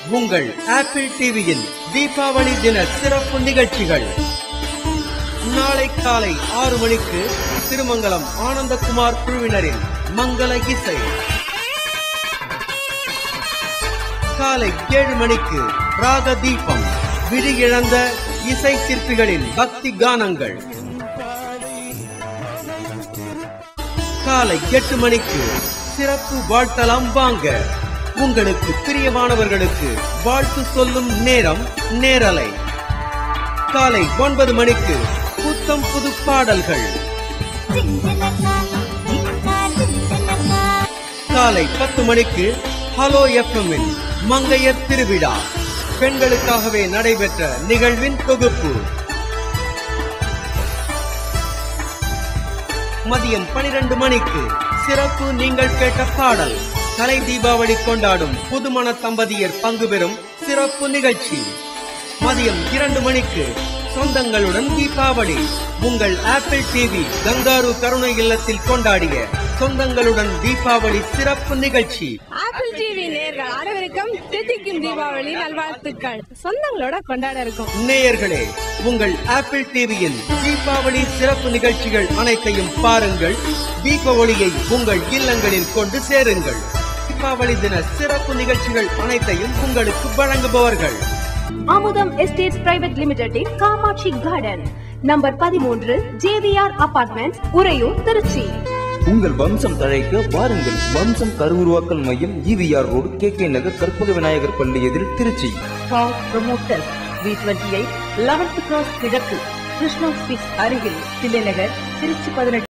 உங்கள் ஆப்பிள் டிவியில் தீபாவளி தின சிறப்பு நிகழ்ச்சிகள் நாளை காலை ஆறு மணிக்கு திருமங்கலம் ஆனந்தகுமார் குழுவினரின் மங்கள இசை காலை ஏழு மணிக்கு ராக தீபம் விழி இழந்த இசை சிற்பிகளின் பக்தி கானங்கள் காலை எட்டு மணிக்கு சிறப்பு வாழ்த்தலாம் வாங்க உங்களுக்கு பிரியமானவர்களுக்கு வாழ்த்து சொல்லும் நேரம் நேரலை காலை ஒன்பது மணிக்கு புத்தம் புது பாடல்கள் காலை பத்து மணிக்கு ஹலோ எஃப்எம்மில் மங்கையர் திருவிழா பெண்களுக்காகவே நடைபெற்ற நிகழ்வின் தொகுப்பு மதியம் பனிரெண்டு மணிக்கு சிறப்பு நீங்கள் கேட்ட பாடல் கலை தீபாவளி கொண்டாடும் புதுமண தம்பதியர் பங்கு பெறும் சிறப்பு நிகழ்ச்சி மதியம் இரண்டு மணிக்கு சொந்தங்களுடன் தீபாவளி உங்கள் ஆப்பிள் டிவி கங்காரு கருணை இல்லத்தில் கொண்டாடிய சொந்தங்களுடன் தீபாவளி சிறப்பு நிகழ்ச்சி ஆப்பிள் டிவி நேர்கள் அனைவருக்கும் தித்திக்கும் தீபாவளி நல்வாழ்த்துக்கள் சொந்தங்களோட கொண்டாட இருக்கும் நேயர்களே உங்கள் ஆப்பிள் டிவியில் தீபாவளி சிறப்பு நிகழ்ச்சிகள் அனைத்தையும் பாருங்கள் தீபாவளியை உங்கள் இல்லங்களில் கொண்டு சேருங்கள் தீபாவளி தின சிறப்பு நிகழ்ச்சிகள் அனைத்தையும் உங்களுக்கு வழங்குபவர்கள் அமுதம் எஸ்டேட்ஸ் பிரைவேட் லிமிடெடின் காமாட்சி கார்டன் நம்பர் பதிமூன்று ஜேவிஆர் அபார்ட்மெண்ட் உறையூர் திருச்சி உங்கள் வம்சம் தழைக்க வாருங்கள் வம்சம் கருவுருவாக்கல் மையம் EVR road K K Nagar Karpaga Vinayagar பள்ளி எதிர் Trichy promoters V twenty eight eleventh cross கிழக்கு கிருஷ்ணா ஸ்வீட்ஸ் அருகில் தில்லை நகர் திருச்சி பதினெட்டு